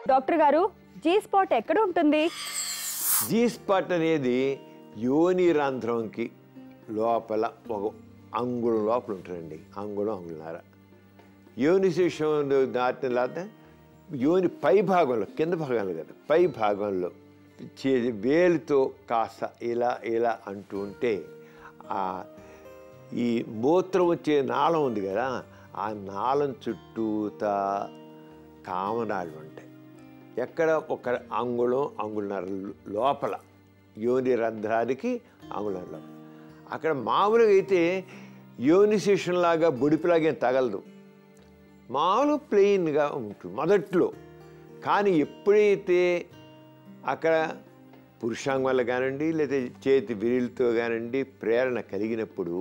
Doctor గారు G spot ఎక్కడ ఉంటుంది జీ స్పాట్ అనేది యోని రంధ్రంకి లోపల ఒక అంగుళం లోపల ఉంటుందండి అంగుళం అంగుళన్నర యోని శిషం దాటిన తర్వాత యోని పై భాగంలో కింద భాగంలో కదా పై భాగంలో చే- వేలుతో కాస్త ఇలా ఇలా అంటూ ఉంటే ఆ ఈ మూత్రం వచ్చే నాళం ఉంది కదా ఆ నాళం చుట్టూతా కామనాళ్ళు ఉంటాయి ఎక్కడ ఒక అంగుళం అంగుళన్నర లోపల యోని రంధ్రానికి అంగుళం లోపల అక్కడ మామూలుగా అయితే యోని శేషంలాగా బొడిపిలాగా ఏం తగలదు మామూలు ప్లెయిన్గా ఉంటుంది మొదట్లో కానీ ఎప్పుడైతే అక్కడ పురుషాంగం వల్ల కానివ్వండి లేదా చేతి విరిలతో కానివ్వండి ప్రేరణ కలిగినప్పుడు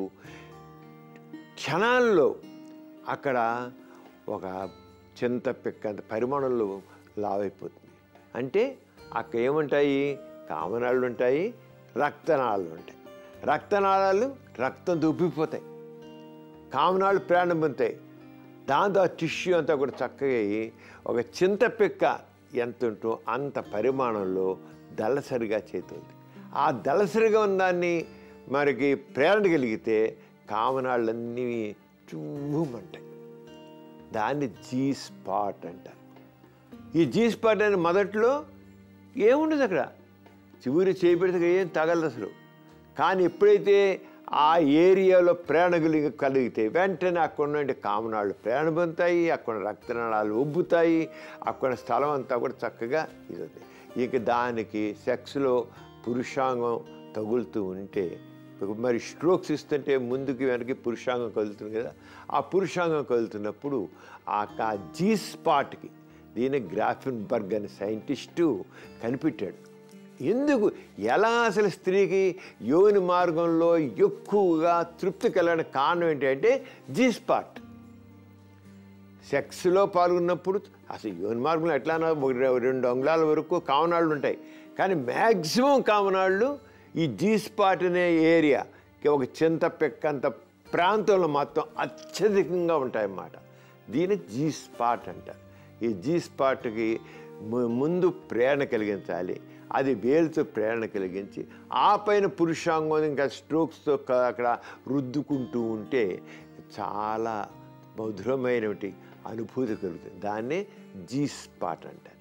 క్షణాల్లో అక్కడ ఒక చింత పిక్కంత పరిమాణంలో లావైపోతుంది అంటే అక్కడ ఏముంటాయి కామనాళ్ళు ఉంటాయి రక్తనాళాలు ఉంటాయి రక్తనాళాలు రక్తం దుబ్బిపోతాయి కామనాళ్ళు ప్రాణం పొందుతాయి దాంతో ఆ టిష్యూ అంతా కూడా చక్కగా అయ్యి ఒక చింత పిక్క ఎంత ఉంటో అంత పరిమాణంలో దళసరిగా చేతుంది ఆ దళసరిగా ఉన్న దాన్ని మనకి ప్రేరణ కలిగితే కామనాళ్ళన్నీ చుమ్మంటాయి దాన్ని జీ స్పాట్ అంటారు ఈ జీ స్పాట్ అని మొదట్లో ఏముండదు అక్కడ చివరి చేపెడితే ఏం తగలదు అసలు కానీ ఎప్పుడైతే ఆ ఏరియాలో ప్రేరణ కలిగి కలిగితే వెంటనే అక్కడ నుండి కామనాళ్ళు ప్రేరణ పొందుతాయి అక్కడ రక్తనాళాలు ఉబ్బుతాయి అక్కడ స్థలం అంతా కూడా చక్కగా ఇది ఉంది. ఇక దానికి సెక్స్లో పురుషాంగం తగులుతూ ఉంటే మరి స్ట్రోక్స్ ఇస్తుంటే ముందుకి వెనక్కి పురుషాంగం కదులుతుంది కదా ఆ పురుషాంగం కదులుతున్నప్పుడు ఆ ఆ జీ స్పాట్కి దీని గ్రాఫిన్ బర్గ్ అనే సైంటిస్టు కనిపెట్టాడు ఎందుకు ఎలా అసలు స్త్రీకి యోని మార్గంలో ఎక్కువగా తృప్తి కలగడానికి కారణం ఏంటంటే జీ స్పాట్ సెక్స్లో పాల్గొన్నప్పుడు అసలు యోని మార్గంలో ఎట్లా రెండు అంగుళాల వరకు కామనాళ్ళు ఉంటాయి కానీ మ్యాక్సిమం కామనాళ్ళు ఈ జీ స్పాట్ అనే ఏరియా ఒక చింత పెక్కంత ప్రాంతంలో మొత్తం అత్యధికంగా ఉంటాయన్నమాట దీని జీ స్పాట్ అంటారు ఈ జీ స్పాట్కి ము- ముందు ప్రేరణ కలిగించాలి అది వేలుతో ప్రేరణ కలిగించి ఆ పైన పురుషాంగం ఇంకా స్ట్రోక్స్తో క- అక్కడ రుద్దుకుంటూ ఉంటే చాలా మధురమైనటువంటి అనుభూతి కలుగుతుంది దాన్నే జీ స్పాట్ అంటారు